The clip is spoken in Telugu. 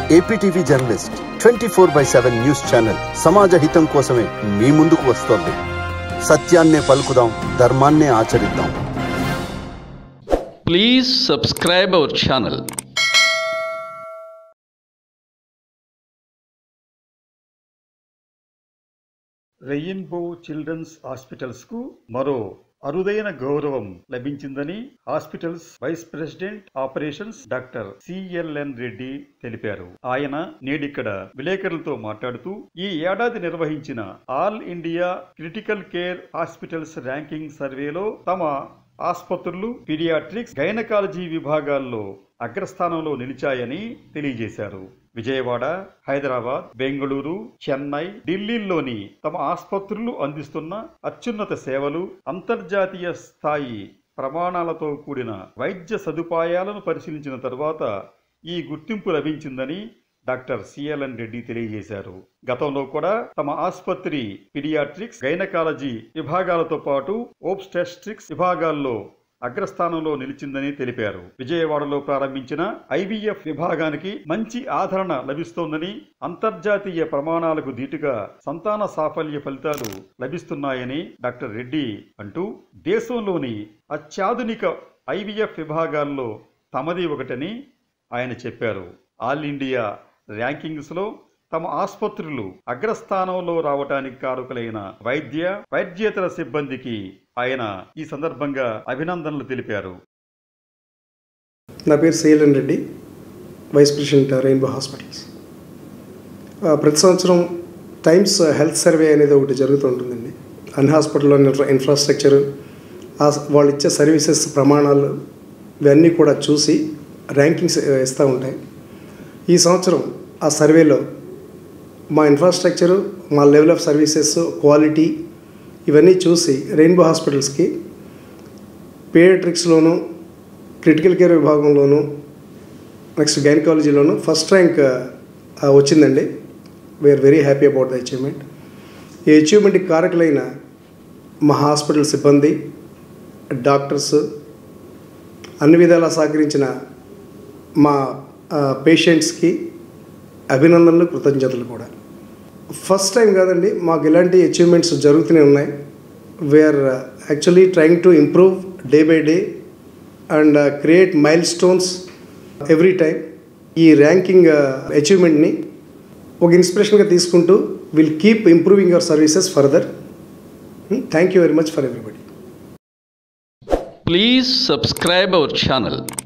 APTV journalist twenty four by seven news channel సమాజ హితం కోసమే మీ ముందుకు వస్తోంది సత్యాన్నే పలుకుదాం ధర్మాన్నే ఆచరిద్దాం Please subscribe our channel. Rainbow children's hospitals కు మరో అరుదైన గౌరవం లభించిందని hospitals vice president operations doctor CLN Reddy తెలిపారు ఆయన నేడిక్కడ విలేకరులతో మాట్లాడుతూ ఈ ఏడాది నిర్వహించిన all India critical care hospitals ranking సర్వేలో తమ ఆసుపత్రులు పీడియాట్రిక్స్ గైనకాలజీ విభాగాల్లో అగ్రస్థానంలో నిలిచాయని తెలియజేశారు విజయవాడ హైదరాబాద్ బెంగళూరు చెన్నై ఢిల్లీల్లోని తమ ఆసుపత్రులు అందిస్తున్న అత్యున్నత సేవలు అంతర్జాతీయ స్థాయి ప్రమాణాలతో కూడిన వైద్య సదుపాయాలను పరిశీలించిన తరువాత ఈ గుర్తింపు లభించిందని డాక్టర్ సిఎల్ఎన్ రెడ్డి తెలియజేశారు గతంలో కూడా తమ ఆసుపత్రి పిడియాట్రిక్స్ గైనకాలజీ విభాగాలతో పాటు ఓబ్స్టెస్ట్రిక్స్ విభాగాల్లో అగ్రస్థానంలో నిలిచిందని తెలిపారు విజయవాడలో ప్రారంభించిన ఐవీఎఫ్ విభాగానికి మంచి ఆదరణ లభిస్తోందని అంతర్జాతీయ ప్రమాణాలకు ధీటుగా సంతాన సాఫల్య ఫలితాలు లభిస్తున్నాయని డాక్టర్ రెడ్డి అంటూ దేశంలోని అత్యాధునిక ఐవీఎఫ్ విభాగాల్లో తమది ఒకటని ఆయన చెప్పారు ఆల్ ఇండియా ర్యాంకింగ్స్లో తమ ఆసుపత్రులు అగ్రస్థానంలో రావటానికి కారకులైన వైద్య వైద్యేతర సిబ్బందికి ఆయన ఈ సందర్భంగా అభినందనలు తెలిపారు నా పేరు Selan Reddy vice president Rainbow hospitals ఆ, ప్రతి సంవత్సరం టైమ్స్ హెల్త్ సర్వే అనేది ఒకటి జరుగుతూ ఉంటుందండి అన్ని హాస్పిటల్లో ఇన్ఫ్రా ఇన్ఫ్రాస్ట్రక్చర్ ఆ స- వాళ్ళు ఇచ్చే సర్వీసెస్ ప్రమాణాలు ఇవన్నీ కూడా చూసి ర్యాంకింగ్స్ ఇస్తూ ఉంటాయి ఈ సంవత్సరం ఆ సర్వేలో మా ఇన్ఫ్రాస్ట్రక్చరు మా లెవెల్ ఆఫ్ సర్వీసెస్ క్వాలిటీ ఇవన్నీ చూసి రెయిన్బో హాస్పిటల్స్కి పీడియాట్రిక్స్లోను క్రిటికల్ కేర్ విభాగంలోను నెక్స్ట్ గైనకాలజీలోను ఫస్ట్ ర్యాంక్ ఆ, వచ్చిందండి we are very happy about the achievement ఈ అచీవ్మెంట్కి కారకులైన మా హాస్పిటల్ సిబ్బంది డాక్టర్స్ అన్ని విధాలా సహకరించిన మా పేషెంట్స్కి అభినందనలు కృతజ్ఞతలు కూడా ఫస్ట్ టైం కాదండి మాకు ఇలాంటి అచీవ్మెంట్స్ జరుగుతూనే ఉన్నాయి we are actually trying to improve day by day and create milestones every time ఈ ర్యాంకింగ్ అచీవ్మెంట్ని ఒక ఇన్స్పిరేషన్గా తీసుకుంటూ will keep improving your services further thank you very much for everybody Please subscribe our channel.